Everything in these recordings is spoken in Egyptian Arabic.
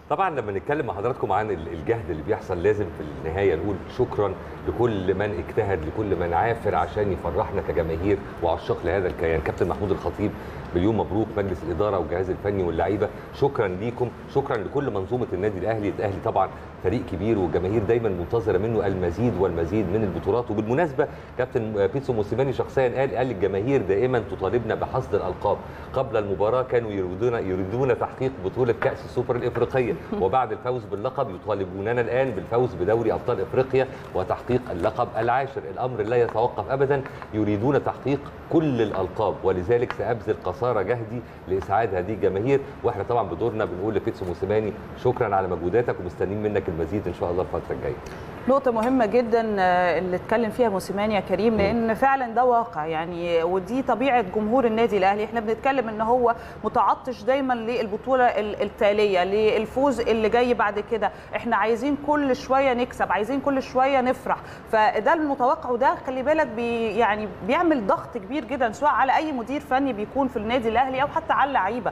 طبعا لما نتكلم مع حضراتكم عن ال- الجهد اللي بيحصل لازم في النهايه نقول شكرا لكل من اجتهد لكل من عافر عشان يفرحنا كجماهير وعشاق لهذا الكيان كابتن محمود الخطيب مليون مبروك مجلس الاداره والجهاز الفني واللعيبه شكرا ليكم شكرا لكل منظومه النادي الاهلي الاهلي طبعا فريق كبير والجماهير دايما منتظره منه المزيد والمزيد من البطولات وبالمناسبه كابتن بيتسو موسيماني شخصيا قال قال الجماهير دائما تطالبنا بحصد الالقاب قبل المباراه كانوا يريدون يريدون تحقيق بطوله كاس السوبر الافريقيه وبعد الفوز باللقب يطالبوننا الان بالفوز بدوري ابطال افريقيا وتحقيق اللقب العاشر الامر لا يتوقف ابدا يريدون تحقيق كل الالقاب ولذلك سابذل قصارى جهدي لاسعاد هذه الجماهير واحنا طبعا بدورنا بنقول لبيتسو موسيماني شكرا على مجهوداتك ومستنيين منك المزيد ان شاء الله الفتره الجايه نقطة مهمة جدا آه، اللي اتكلم فيها موسيماني يا كريم لأن فعلا ده واقع يعني ودي طبيعة جمهور النادي الأهلي احنا بنتكلم ان هو متعطش دايما للبطولة ال- التالية للفوز اللي جاي بعد كده احنا عايزين كل شوية نكسب عايزين كل شوية نفرح فده المتوقع وده خلي بالك بي يعني بيعمل ضغط كبير جدا سواء على أي مدير فني بيكون في النادي الأهلي أو حتى على اللعيبة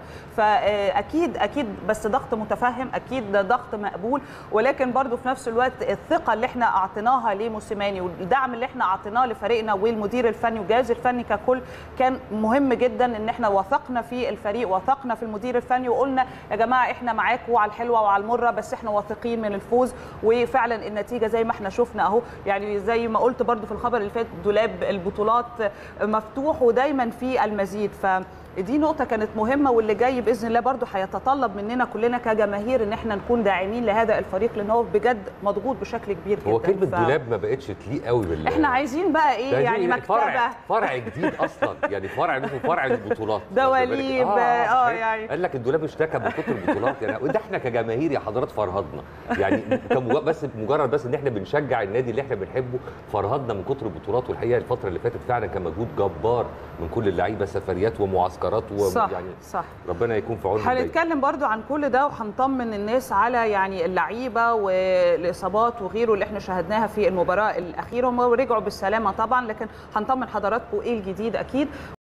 فأكيد أكيد بس ضغط متفهم أكيد ده ضغط مقبول ولكن برضو في نفس الوقت الثقة اللي احنا اعطيناها لموسيماني والدعم اللي احنا اعطيناه لفريقنا والمدير الفني والجهاز الفني ككل كان مهم جدا ان احنا وثقنا في الفريق وثقنا في المدير الفني وقلنا يا جماعه احنا معاكم على الحلوه وعلى المره بس احنا واثقين من الفوز وفعلا النتيجه زي ما احنا شفنا اهو يعني زي ما قلت برضو في الخبر اللي فات دولاب البطولات مفتوح ودايما في المزيد ف دي نقطة كانت مهمة واللي جاي بإذن الله برضو هيتطلب مننا كلنا كجماهير إن احنا نكون داعمين لهذا الفريق لأن هو بجد مضغوط بشكل كبير جدا هو كلمه ف- دولاب ما بقتش تليق قوي بال احنا عايزين بقى ايه ده يعني دي مكتبة فرع فرع جديد اصلا يعني فرع اسمه فرع البطولات دواليب، واخد بالك؟ آه، مش عارف. يعني. قال لك الدولاب اشتكى من كتر البطولات يعني وده احنا كجماهير يا حضرات فرهضنا يعني كمجرد بس مجرد بس ان احنا بنشجع النادي اللي احنا بنحبه فرهضنا من كتر البطولات والحقيقه الفتره اللي فاتت فعلا كان مجهود جبار من كل اللعيبه سفريات ومعسكرات صح ويعني صح ربنا يكون في عونهم دايما. هنتكلم برضو عن كل ده وهنطمن الناس على يعني اللعيبه والاصابات وغيره اللي احنا شاهدناها في المباراه الاخيره هم رجعوا بالسلامه طبعا لكن هنطمن حضراتكم ايه الجديد اكيد